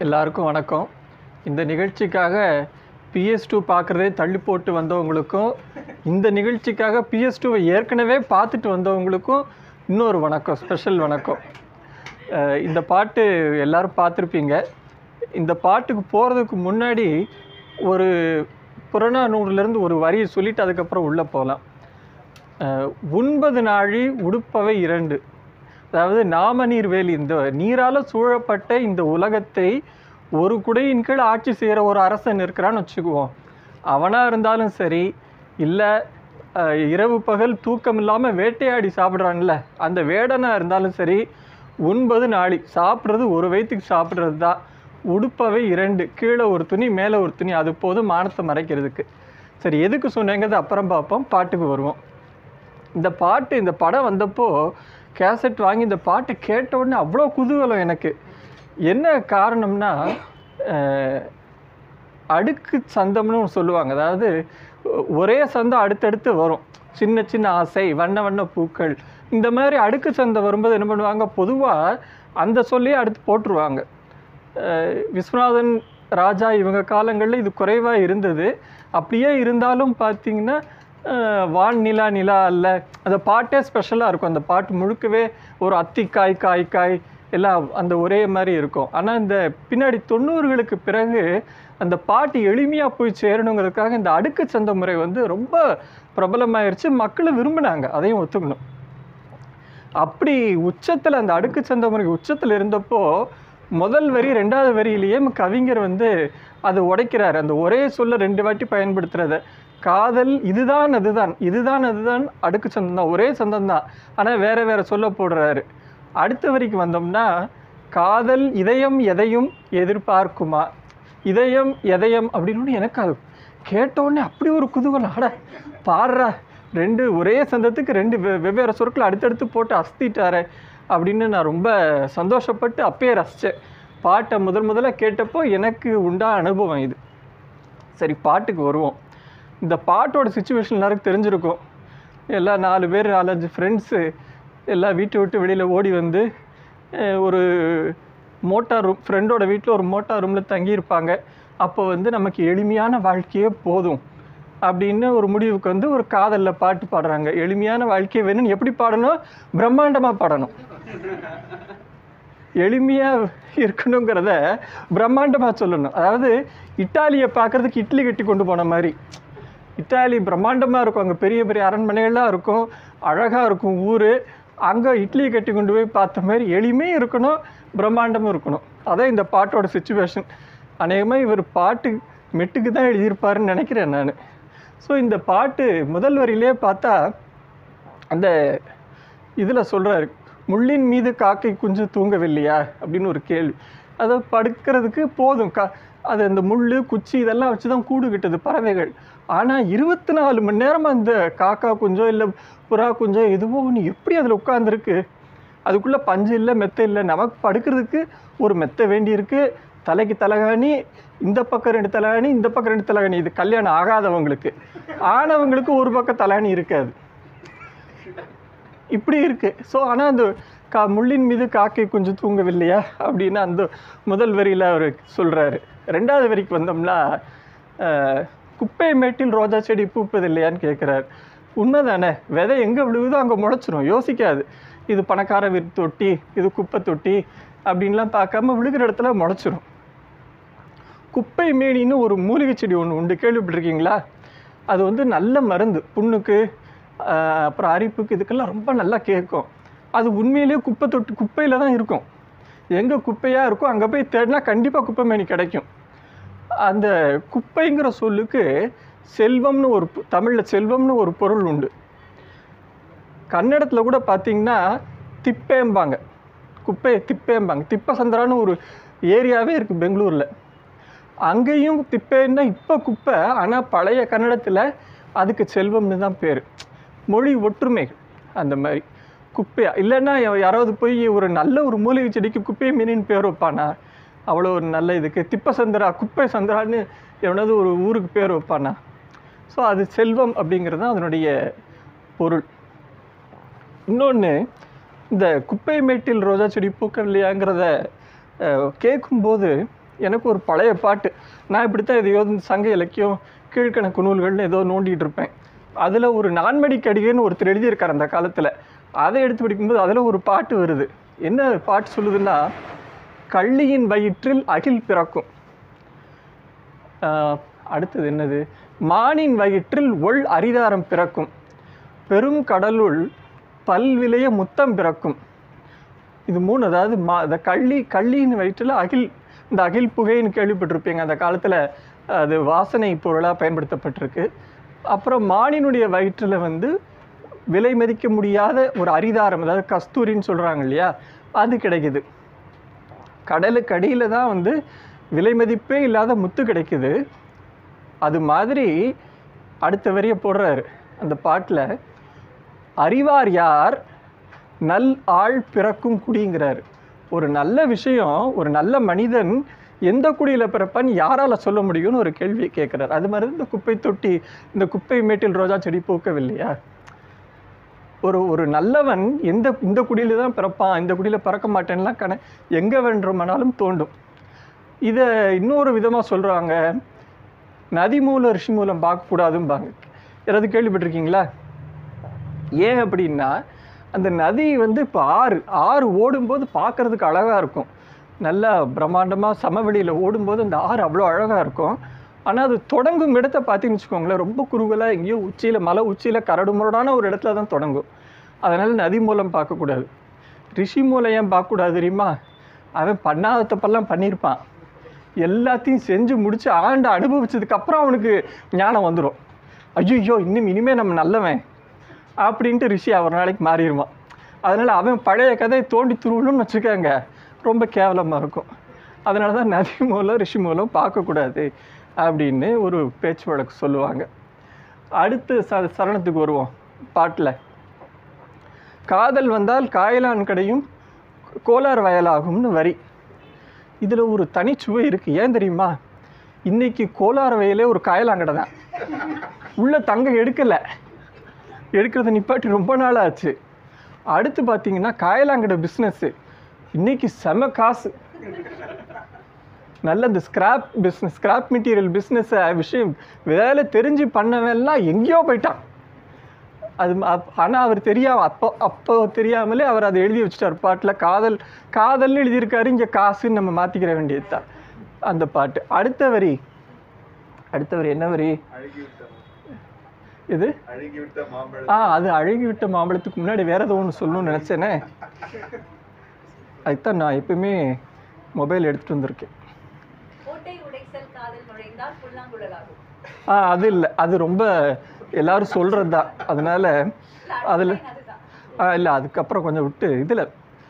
எல்லாருக்கும் வணக்கம் இந்த நிகழ்ச்சிக்காக பிஎஸ் டூ பார்க்குறதே தள்ளி போட்டு வந்தவங்களுக்கும் இந்த நிகழ்ச்சிக்காக பிஎஸ் டூவை ஏற்கனவே பார்த்துட்டு வந்தவங்களுக்கும் இன்னொரு வணக்கம் ஸ்பெஷல் வணக்கம் அஹ் இந்த பாட்டு எல்லாரும் பார்த்துருப்பீங்க இந்த பாட்டுக்கு போகிறதுக்கு முன்னாடி ஒரு புறநானூறுலேருந்து ஒரு வரியை சொல்லிட்டு அதுக்கப்புறம் உள்ளே போகலாம் அஹ் உண்பது நாழி உடுப்பவை இரண்டு அதாவது நாமநீர் வேலி இந்த நீரால் சூழப்பட்ட இந்த உலகத்தை ஒரு குடையின் கீழ் ஆட்சி செய்கிற ஒரு அரசன் இருக்கிறான்னு வச்சுக்குவோம் அவனாக இருந்தாலும் சரி இல்லை இரவு பகல் தூக்கம் இல்லாமல் வேட்டையாடி சாப்பிட்றான்ல அந்த வேடனாக இருந்தாலும் சரி உண்பது நாளி சாப்பிட்றது ஒரு வயிற்றுக்கு சாப்பிட்றது தான் உடுப்பவை இரண்டு கீழே ஒரு துணி மேலே ஒரு துணி அது போதும் மானத்தை மறைக்கிறதுக்கு சரி எதுக்கு சொன்னேங்கிறது அப்புறம் பார்ப்போம் பாட்டுக்கு வருவோம் இந்த பாட்டு இந்த படம் வந்தப்போ கேசட் வாங்கி இந்த பாட்டு கேட்ட உடனே அவ்வளோ குதூகலம் எனக்கு என்ன காரணம்னா அஹ், அடுக்கு சந்தம்னு ஒண்ணு சொல்லுவாங்க அதாவது ஒ- ஒரே சந்தம் அடுத்தடுத்து வரும் சின்ன சின்ன ஆசை வண்ண வண்ண பூக்கள் இந்த மாதிரி அடுக்கு சந்தம் வரும்போது என்ன பண்ணுவாங்க பொதுவாக அந்த சொல்லியே அடுத்து போட்டுருவாங்க அஹ் விஸ்வநாதன் ராஜா இவங்க காலங்களில் இது குறைவாக இருந்தது அப்படியே இருந்தாலும் பார்த்தீங்கன்னா அஹ் வான் நிலா நிலா அல்ல அந்த பாட்டே ஸ்பெஷலாக இருக்கும் அந்த பாட்டு முழுக்கவே ஒரு அத்திக்காய் காய் காய் எல்லாம் அந்த ஒரே மாதிரி இருக்கும் ஆனால் இந்த பின்னாடி தொண்ணூறுகளுக்கு பிறகு அந்த பாட்டு எளிமையாக போய் சேரணுங்கிறதுக்காக இந்த அடுக்கு சந்த முறை வந்து ரொம்ப பிரபலமாயிருச்சு மக்களும் விரும்பினாங்க அதையும் ஒத்துக்கணும் அப்படி உச்சத்தில் அந்த அடுக்கு சந்த முறை உச்சத்தில் இருந்தப்போ முதல் வரி ரெண்டாவது வரியிலேயே நம்ம கவிஞர் வந்து அதை உடைக்கிறார் அந்த ஒரே சொல்ல ரெண்டு வாட்டி பயன்படுத்துறத காதல் இதுதான் அதுதான் இதுதான் அதுதான் அடுக்கு சந்தம் தான் ஒரே சந்தம் தான் ஆனால் வேற வேற சொல்ல போடுறாரு அடுத்த வரிக்கு வந்தோம்னா காதல் இதயம் எதையும் எதிர்பார்க்குமா இதயம் எதயம் அப்படின்னு எனக்கு அது கேட்ட உடனே அப்படி ஒரு குதூகலம் அட பாடுறா ரெண்டு ஒரே சந்தத்துக்கு ரெண்டு வெ வெவ்வேறு சொற்களை அடுத்தடுத்து போட்டு அஸ்திட்டாரே அப்படின்னு நான் ரொம்ப சந்தோஷப்பட்டு அப்பயே ரசித்தேன் பாட்டை முதல் முதல்ல கேட்டப்போ எனக்கு உண்டான அனுபவம் இது சரி பாட்டுக்கு வருவோம் இந்த பாட்டோட சுச்சுவேஷன் எல்லாருக்கும் தெரிஞ்சிருக்கும் எல்லாம் நாலு பேர் நாலஞ்சு ஃப்ரெண்ட்ஸு எல்லாம் வீட்டை விட்டு வெளியில் ஓடி வந்து அஹ், ஒரு மோட்டார் ரூம் ஃப்ரெண்டோட வீட்டில் ஒரு மோட்டார் ரூமில் தங்கியிருப்பாங்க அப்போ வந்து நமக்கு எளிமையான வாழ்க்கையே போதும் அப்படின்னு ஒரு முடிவுக்கு வந்து ஒரு காதலில் பாட்டு பாடுறாங்க எளிமையான வாழ்க்கையை வேணும்னு எப்படி பாடணும் பிரம்மாண்டமாக பாடணும் எளிமையாக இருக்கணுங்கிறத பிரம்மாண்டமாக சொல்லணும் அதாவது இட்டாலியை பார்க்குறதுக்கு இட்லி கட்டி கொண்டு போன மாதிரி இட்டாலி பிரம்மாண்டமாக இருக்கும் அங்கே பெரிய பெரிய அரண்மனைகள்லாம் இருக்கும் அழகாக இருக்கும் ஊர் அங்கே இட்லி கட்டி கொண்டு போய் பார்த்த மாதிரி எளிமையும் இருக்கணும் பிரம்மாண்டமும் இருக்கணும் அதான் இந்த பாட்டோட சுச்சுவேஷன் அநேகமாக இவர் பாட்டு மெட்டுக்கு தான் எழுதியிருப்பாருன்னு நினைக்கிறேன் நான் ஸோ இந்த பாட்டு முதல் வரியிலே பார்த்தா அந்த இதில் சொல்கிறாரு முள்ளின் மீது காக்கை குஞ்சு தூங்கவில்லையா அப்படின்னு ஒரு கேள்வி அதை படுக்கிறதுக்கு போதும் கா அது அந்த முள் குச்சி இதெல்லாம் வச்சு தான் கூடு கட்டுது பறவைகள் ஆனால் இருபத்தி நாலு மணி நேரம் அந்த காக்கா குஞ்சோ இல்லை புறா குஞ்சோ எதுவோ ஒன்று எப்படி அதில் உட்காந்துருக்கு அதுக்குள்ளே பஞ்சு இல்லை மெத்தை இல்லை நமக்கு படுக்கிறதுக்கு ஒரு மெத்தை வேண்டியிருக்கு தலைக்கு தலகாணி இந்த பக்கம் ரெண்டு தலகாணி இந்த பக்கம் ரெண்டு தலகாணி இது கல்யாணம் ஆகாதவங்களுக்கு ஆனவங்களுக்கு ஒரு பக்கம் தலகாணி இருக்காது இப்படி இருக்கு ஸோ ஆனால் அந்த கா முள்ளின் மீது காக்கை கொஞ்சம் தூங்கவில்லையா அப்படின்னு அந்த முதல் வரியில் அவர் சொல்கிறாரு ரெண்டாவது வரிக்கு வந்தோம்னா அஹ், குப்பை மேட்டில் ரோஜா செடி பூப்பது இல்லையான்னு கேட்குறாரு உண்மைதானே விதை எங்கே விழுகுதோ அங்கே முளைச்சிரும் யோசிக்காது இது பணக்கார வீட்டு தொட்டி இது குப்பை தொட்டி அப்படின்லாம் பார்க்காம விழுகிற இடத்துல முளைச்சிரும் குப்பை மேனின்னு ஒரு மூலிகை செடி ஒன்று உண்டு கேள்விப்பட்டிருக்கீங்களா அது வந்து நல்ல மருந்து புண்ணுக்கு ஆஹ், அப்புறம் அரிப்புக்கு இதுக்கெல்லாம் ரொம்ப நல்லா கேட்கும் அது உண்மையிலேயே குப்பை தொட்டு குப்பையில் தான் இருக்கும் எங்கே குப்பையாக இருக்கோ அங்கே போய் தேடினா கண்டிப்பாக குப்பை மேனி கிடைக்கும் அந்த குப்பைங்கிற சொல்லுக்கு செல்வம்னு ஒரு தமிழில் செல்வம்னு ஒரு பொருள் உண்டு கன்னடத்தில் கூட பார்த்தீங்கன்னா திப்பேம்பாங்க குப்பையை திப்பேம்பாங்க திப்பசந்திரான்னு ஒரு ஏரியாவே இருக்குது பெங்களூரில் அங்கேயும் திப்பேன்னா இப்போ குப்பை ஆனால் பழைய கன்னடத்தில் அதுக்கு செல்வம்னு தான் பேர் மொழி ஒற்றுமைகள் அந்த மாதிரி குப்பையா இல்லைன்னா யா- யாராவது போய் ஒரு நல்ல ஒரு மூலிகை செடிக்கு குப்பை மீனின்னு பேர் வைப்பானா அவ்வளோ ஒரு நல்ல இதுக்கு திப்பசந்திரா குப்பை சந்திரான்னு எவனாவது ஒரு ஊருக்கு பேர் வைப்பானா ஸோ அது செல்வம் அப்படிங்கிறது தான் அதனுடைய பொருள் இன்னொன்று இந்த குப்பை மேட்டில் ரோஜா செடி பூக்கவில்லையாங்கிறத அஹ், கேட்கும்போது எனக்கு ஒரு பழைய பாட்டு நான் இப்படி தான் எதையோ இந்த சங்க இலக்கியம் கீழ்கணக்கு நூல்கள்னு ஏதோ நோண்டிகிட்டு இருப்பேன் அதில் ஒரு நான்மடி கடிகைன்னு ஒருத்தர் எழுதியிருக்கார் அந்த காலத்தில் அதை எடுத்து படிக்கும்போது அதில் ஒரு பாட்டு வருது என்ன பாட்டு சொல்லுதுன்னா கள்ளியின் வயிற்றில் அகில் பிறக்கும் ஆஹ் அடுத்தது என்னது மானின் வயிற்றில் ஒள் அரிதாரம் பிறக்கும் பெரும் கடலுள் பல்விலைய முத்தம் பிறக்கும் இது மூணு அதாவது மா இந்த கள்ளி கள்ளியின் வயிற்றில் அகில் இந்த அகில் புகைன்னு கேள்விப்பட்டிருப்பீங்க அந்த காலத்தில் அது வாசனை பொருளாக பயன்படுத்தப்பட்டிருக்கு அப்புறம் மானினுடைய வயிற்றில் வந்து விலை மதிக்க முடியாத ஒரு அரிதாரம் அதாவது கஸ்தூரின்னு சொல்கிறாங்க இல்லையா அது கிடைக்குது கடலுக்கு அடியில் தான் வந்து விலை மதிப்பே இல்லாத முத்து கிடைக்குது அது மாதிரி அடுத்த வரிய போடுறாரு அந்த பாட்டில் அறிவார் யார் நல் ஆள் பிறக்கும் குடிங்கிறாரு ஒரு நல்ல விஷயம் ஒரு நல்ல மனிதன் எந்த குடியில் பிறப்பான்னு யாரால் சொல்ல முடியும்னு ஒரு கேள்வியை கேட்குறாரு அது மாதிரி இந்த குப்பை தொட்டி இந்த குப்பை மேட்டில் ரோஜா செடி பூக்கவில்லையா ஒரு ஒரு நல்லவன் எந்த இந்த குடியில தான் பிறப்பான் இந்த குடியில் பிறக்க மாட்டேன்லாம் கண எங்கே வேண்டுமானாலும் தோண்டும் இதை இன்னொரு விதமாக சொல்கிறாங்க நதி மூலம் ரிஷி மூலம் பார்க்கக்கூடாதும்பாங்க யாராவது கேள்விப்பட்டிருக்கீங்களா ஏன் அப்படின்னா அந்த நதி வந்து இப்போ ஆறு ஆறு ஓடும்போது பார்க்கறதுக்கு அழகாக இருக்கும் நல்லா பிரம்மாண்டமாக சமவெளியில் ஓடும்போது அந்த ஆறு அவ்வளோ அழகாக இருக்கும் ஆனால் அது தொடங்கும் இடத்த பார்த்தீங்கன்னு வச்சுக்கோங்களேன் ரொம்ப குறுகலாக எங்கேயோ உச்சியில் மலை உச்சியில் கரடு முரடான ஒரு இடத்துல தான் தொடங்கும் அதனால் நதி மூலம் பார்க்கக்கூடாது ரிஷி மூலம் ஏன் பார்க்கக்கூடாது தெரியுமா அவன் பண்ணாத தப்பெல்லாம் பண்ணியிருப்பான் எல்லாத்தையும் செஞ்சு முடிச்சு ஆண்டு அனுபவிச்சதுக்கு அப்புறம் அவனுக்கு ஞானம் வந்துடும் ஐயோ இன்னும் இனிமே நம்ம நல்லவன் அப்படின்ட்டு ரிஷி அவர் நாளைக்கு மாறிடுவான் அதனால் அவன் பழைய கதையை தோண்டி துருவணும்னு வச்சுக்கோங்க ரொம்ப கேவலமாக இருக்கும் அதனால தான் நதி மூலம் ரிஷி மூலம் பார்க்கக்கூடாது அப்படின்னு ஒரு பேச்சு வழக்கு சொல்லுவாங்க அடுத்து ச சரணத்துக்கு வருவோம் பாட்டில் காதல் வந்தால் காயலான் கடையும் கோலார் வயலாகும்னு வரி இதில் ஒரு தனிச்சுவை இருக்குது ஏன் தெரியுமா இன்னைக்கு கோலார் வயலே ஒரு காயலாங்கடை தான் உள்ள தங்கம் எடுக்கலை எடுக்கிறத நிப்பாட்டி ரொம்ப நாள் ஆச்சு அடுத்து பார்த்தீங்கன்னா காயலாங்கடை பிஸ்னஸ்ஸு இன்னைக்கு செம காசு நல்ல இந்த ஸ்கிராப் பிஸ்னஸ் ஸ்கிராப் மெட்டீரியல் பிஸ்னஸை விஷயம் வேலை தெரிஞ்சு பண்ணவெல்லாம் எங்கேயோ போயிட்டான் அது ஆனால் அவர் தெரியாம அப்போ அப்போ தெரியாமலே அவர் அதை எழுதி வச்சுட்டார் பாட்டில் காதல் காதல்னு எழுதியிருக்காரு இங்கே காசுன்னு நம்ம மாற்றிக்கிற வேண்டியது தான் அந்த பாட்டு அடுத்த வரி அடுத்த வரி என்ன வரி அழுகிவிட்ட இது அழுகிவிட்ட மாம்பழம் ஆ அது அழுகிவிட்ட மாம்பழத்துக்கு முன்னாடி வேற ஏதோ ஒன்று சொல்லணும்னு நினச்சேனே அதுதான் நான் எப்பவுமே மொபைல் எடுத்துகிட்டு வந்திருக்கேன் கோட்டை உடைசல் காதல் நுழைந்தால் புல்லாங்குழலாகும் ஆ அது இல்லை அது ரொம்ப எல்லாரும் சொல்கிறது தான் அதனால இல்ல, அதில் அடுத்த line அதுதான் ஆ இல்லை அதுக்கப்புறம் கொஞ்சம் விட்டு இதில்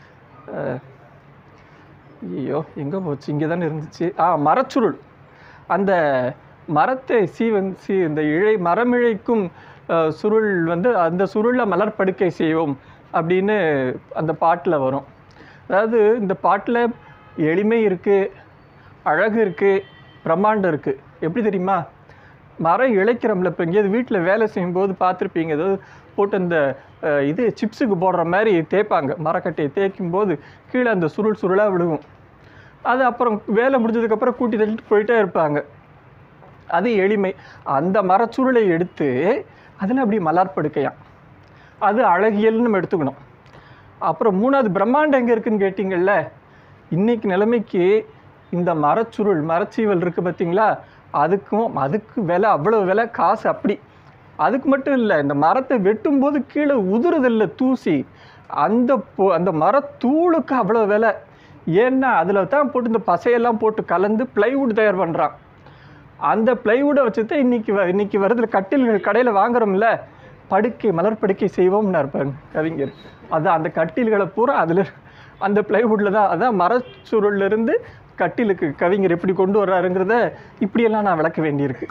ஐயோ எங்கே போச்சு இங்கே தானே இருந்துச்சு ஆ மரச்சுருள் அந்த மரத்தை சீவன் சீ இந்த இழை மரமிழைக்கும் அஹ், சுருள் வந்து அந்த சுருளில் மலர் படுக்கை செய்வோம் அப்படின்னு அந்த பாட்டில் வரும் அதாவது இந்த பாட்டில் எளிமை இருக்குது அழகு இருக்குது பிரம்மாண்டம் இருக்குது எப்படி தெரியுமா மரம் இழைக்கிறோம்ல இப்போ எங்கேயாவது வீட்டில் வேலை செய்யும்போது பார்த்துருப்பீங்க ஏதாவது போட்டு அந்த அஹ், இது சிப்ஸுக்கு போடுற மாதிரி தேய்ப்பாங்க மரக்கட்டையை தேய்க்கும் போது கீழே அந்த சுருள் சுருளாக விழுகும் அது அப்புறம் வேலை முடிஞ்சதுக்கப்புறம் கூட்டி தள்ளிட்டு போயிட்டே இருப்பாங்க அது எளிமை அந்த மரச்சுருளை எடுத்து அதில் அப்படி மலர் படுக்கையாம் அது அழகியல்னு நம்ம எடுத்துக்கணும் அப்புறம் மூணாவது பிரம்மாண்டம் எங்கே இருக்குன்னு கேட்டிங்கள்ல இன்னைக்கு நிலைமைக்கு இந்த மரச்சுருள் மரச்சீவல் இருக்குது பார்த்தீங்களா அதுக்கும் அதுக்கு விலை அவ்வளோ விலை காசு அப்படி அதுக்கு மட்டும் இல்லை இந்த மரத்தை வெட்டும்போது கீழே உதிருதில்ல தூசி அந்த பொ- அந்த மரத்தூளுக்கு அவ்வளோ விலை ஏன்னா அதில் தான் போட்டு இந்த பசையெல்லாம் போட்டு கலந்து பிளைவுட் தயார் பண்ணுறான் அந்த பிளைவுட்டை வச்சு தான் இன்னைக்கு வ- இன்னைக்கு வருதுல கட்டில்கள் கடையில் வாங்குறோம்ல படுக்கை மலர் படுக்கை செய்வோம்னு இருப்பாங்க கவிஞர் அதான் அந்த கட்டில்களை பூரா அதில் அந்த பிளைவுட்டில் தான் அதான் மரச்சுருள்ல இருந்து கட்டிலுக்கு கவிஞர் எப்படி கொண்டு வர்றாருங்கிறத இப்படியெல்லாம் நான் விளக்க வேண்டியிருக்கு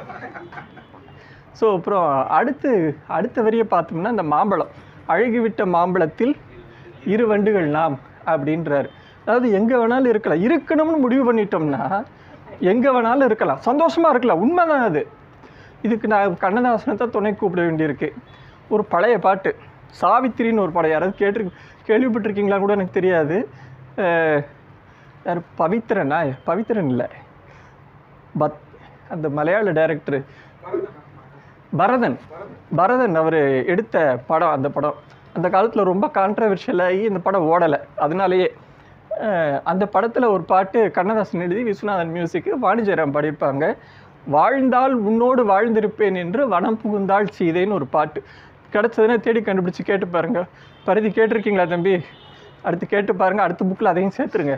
ஸோ அப்புறம் அடுத்து அடுத்த வரியை பார்த்தோம்னா இந்த மாம்பழம் அழுகிவிட்ட மாம்பழத்தில் இரு வண்டுகள் நாம் அப்படின்றாரு அதாவது எங்கே வேணாலும் இருக்கலாம் இருக்கணும்னு முடிவு பண்ணிட்டோம்னா எங்கே வேணாலும் இருக்கலாம் சந்தோஷமாக இருக்கலாம் உண்மைதான் அது இதுக்கு நான் கண்ணதாசனை தான் துணை கூப்பிட வேண்டியிருக்கு ஒரு பழைய பாட்டு சாவித்திரின்னு ஒரு படம் யாராவது கேட்டு கேள்விப்பட்டிருக்கீங்களா கூட எனக்கு தெரியாது அஹ், யார் பவித்ரனா பவித்ரன் இல்லை பத் அந்த மலையாள டைரக்டர் பரதன் பரதன் அவர் எடுத்த படம் அந்த படம் அந்த காலத்தில் ரொம்ப கான்ட்ரவர்ஷியலாகி இந்த படம் ஓடலை அதனாலேயே அஹ், அந்த படத்தில் ஒரு பாட்டு கண்ணதாசன் எழுதி விஸ்வநாதன் மியூசிக்கு வாணிஜராம் பாடியிருப்பாங்க வாழ்ந்தால் உன்னோடு வாழ்ந்திருப்பேன் என்று வனம் புகுந்தாள் சீதைன்னு ஒரு பாட்டு கிடச்சதுன்னா தேடி கண்டுபிடிச்சு கேட்டு பாருங்க பருதி கேட்டிருக்கீங்களா தம்பி அடுத்து கேட்டு பாருங்க அடுத்த புக்கில் அதையும் சேர்த்துருங்க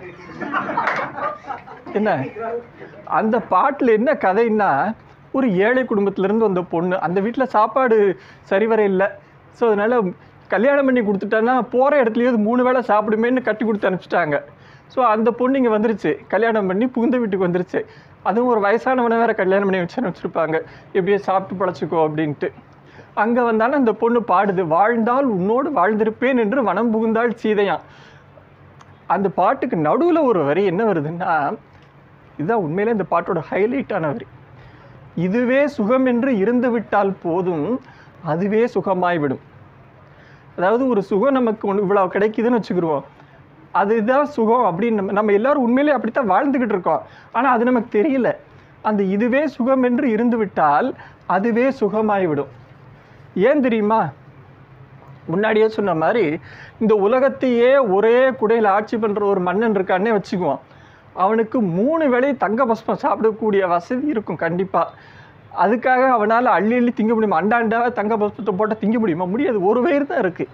என்ன அந்த பாட்டில் என்ன கதைன்னா ஒரு ஏழை குடும்பத்திலேருந்து வந்த பொண்ணு அந்த வீட்டில் சாப்பாடு சரிவர இல்லை ஸோ அதனால் கல்யாணம் பண்ணி கொடுத்துட்டான்னா போகிற இடத்துலையாவது மூணு வேளை சாப்பிடுமேன்னு கட்டி கொடுத்து அனுப்பிச்சிட்டாங்க ஸோ அந்த பொண்ணு இங்கே வந்துருச்சு கல்யாணம் பண்ணி புகுந்த வீட்டுக்கு வந்துருச்சு அதுவும் ஒரு வயசானவனை வேற கல்யாணம் பண்ணி வச்சு அனுப்பிச்சிருப்பாங்க எப்படியோ சாப்பிட்டு பழச்சிக்கோ அப்படின்ட்டு அங்கே வந்தாலும் அந்த பொண்ணு பாடுது வாழ்ந்தால் உன்னோடு வாழ்ந்திருப்பேன் என்று வனம் புகுந்தாள் சீதையான் அந்த பாட்டுக்கு நடுவில் ஒரு வரி என்ன வருதுன்னா இதுதான் உண்மையிலே இந்த பாட்டோட ஹைலைட்டான வரி இதுவே சுகம் என்று இருந்து விட்டால் போதும் அதுவே சுகமாய் விடும் அதாவது ஒரு சுகம் நமக்கு ஒன்று இவ்வளோ கிடைக்குதுன்னு வச்சுக்கிருவோம் அதுதான் சுகம் அப்படின்னு நம்ம நம்ம எல்லாரும் உண்மையிலே அப்படித்தான் வாழ்ந்துக்கிட்டு இருக்கோம் ஆனால் அது நமக்கு தெரியல அந்த இதுவே சுகம் என்று இருந்து விட்டால் அதுவே சுகமாய் விடும் ஏன் தெரியுமா முன்னாடியே சொன்ன மாதிரி இந்த உலகத்தையே ஒரே குடையில் ஆட்சி பண்ணுற ஒரு மன்னன் இருக்கான்னே வச்சுக்குவோம் அவனுக்கு மூணு வேளை தங்க பஸ்பம் சாப்பிடக்கூடிய வசதி இருக்கும் கண்டிப்பாக அதுக்காக அவனால் அள்ளி அள்ளி திங்க முடியுமா அண்டாண்டாவை தங்க பஸ்பத்தை போட்டால் திங்க முடியுமா முடியாது ஒரு வயிறு தான் இருக்குது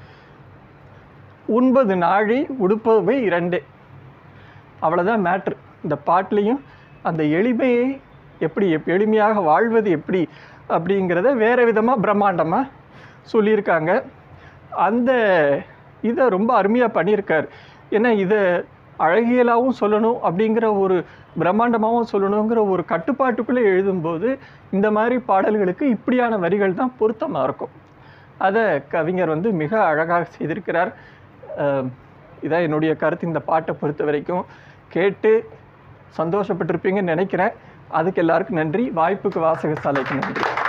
உண்பது நாழி உடுப்பவை இரண்டு அவ்வளோதான் மேட்ரு இந்த பாட்டுலேயும் அந்த எளிமையை எப்படி எப் எளிமையாக வாழ்வது எப்படி அப்படிங்கிறத வேறு விதமாக பிரம்மாண்டமாக சொல்லியிருக்காங்க அந்த இதை ரொம்ப அருமையாக பண்ணியிருக்கார் ஏன்னா இதை அழகியலாகவும் சொல்லணும் அப்படிங்கிற ஒரு பிரம்மாண்டமாகவும் சொல்லணுங்கிற ஒரு கட்டுப்பாட்டுக்குள்ளே எழுதும்போது இந்த மாதிரி பாடல்களுக்கு இப்படியான வரிகள் தான் பொருத்தமாக இருக்கும் அதை கவிஞர் வந்து மிக அழகாக செய்திருக்கிறார் அஹ் இதான் என்னுடைய கருத்து இந்த பாட்டை பொறுத்த வரைக்கும் கேட்டு சந்தோஷப்பட்டிருப்பீங்கன்னு நினைக்கிறேன் அதுக்கு எல்லாருக்கும் நன்றி வாய்ப்புக்கு வாசக சாலைக்கு நன்றி